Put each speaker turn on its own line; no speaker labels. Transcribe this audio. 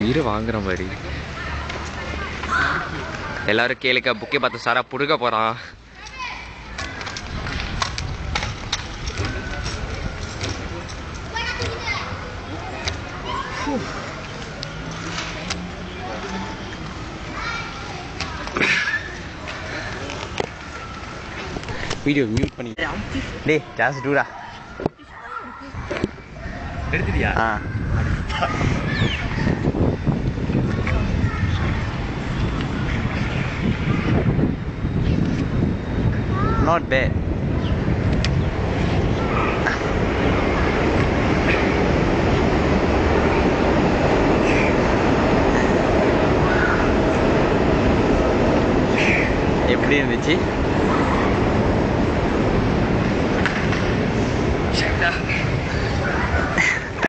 இரு வாங்குற மாதிரி எல்லாரும் கேளுக்க புக்கே பார்த்து சாரா புடுக்க போறான் வீடியோ மியூட் பண்ணி டேய் ஜாஸ்ட் டூடா
எடுத்துட்டியா
ஆ நாட் பேட் எப்படி இருந்துச்சு